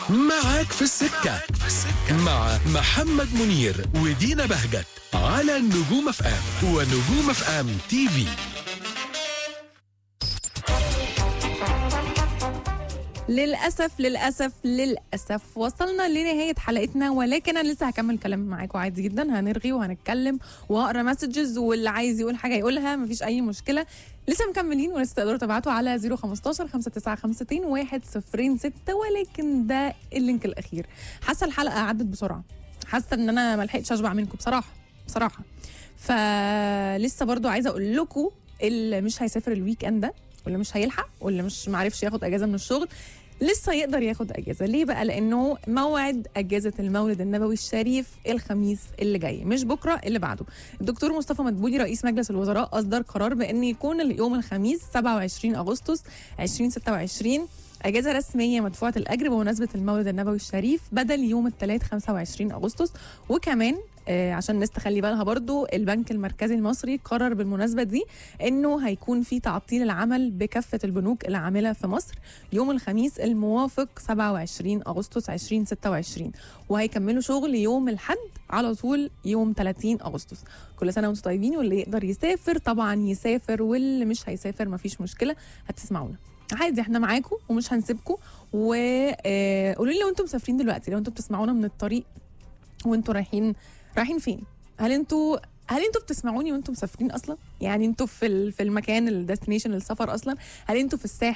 معاك في السكة مع محمد منير ودينا بهجت على نجوم اف ام ونجوم اف ام تي في للأسف للأسف للأسف وصلنا لنهاية حلقتنا ولكن أنا لسه هكمل كلام معاكم عادي جدا هنرغي وهنتكلم وهقرا مسجز واللي عايز يقول حاجة يقولها مفيش أي مشكلة لسه مكملين ولسه تقدروا تبعتوا على 015 5952 106 ولكن ده اللينك الأخير حاسة الحلقة عدت بسرعة حاسة إن أنا ملحقتش أشبع منكم بصراحة بصراحة فلسه برضو عايزة أقول لكم اللي مش هيسافر الويك اند ده واللي مش هيلحق واللي مش معرفش ياخد اجازه من الشغل لسه يقدر ياخد اجازه ليه بقى لانه موعد اجازه المولد النبوي الشريف الخميس اللي جاي مش بكره اللي بعده الدكتور مصطفى مدبولي رئيس مجلس الوزراء اصدر قرار بان يكون اليوم الخميس 27 اغسطس 2026 اجازه رسميه مدفوعه الاجر بمناسبه المولد النبوي الشريف بدل يوم الثلاث 25 اغسطس وكمان آه، عشان الناس تخلي بالها برضو البنك المركزي المصري قرر بالمناسبة دي انه هيكون في تعطيل العمل بكافة البنوك العاملة في مصر يوم الخميس الموافق 27 اغسطس 2026 وهيكملوا شغل يوم الحد على طول يوم 30 اغسطس كل سنة وانتم طيبين واللي يقدر يسافر طبعا يسافر واللي مش هيسافر مفيش مشكلة هتسمعونا عادي احنا معاكم ومش هنسيبكم وقولوا لي لو انتم مسافرين دلوقتي لو انتم بتسمعونا من الطريق وانتوا رايحين رايحين فين؟ هل انتوا هل انتوا بتسمعوني وانتوا مسافرين اصلا؟ يعني انتوا في ال- في المكان الديستنيشن السفر اصلا؟ هل انتوا في الساحل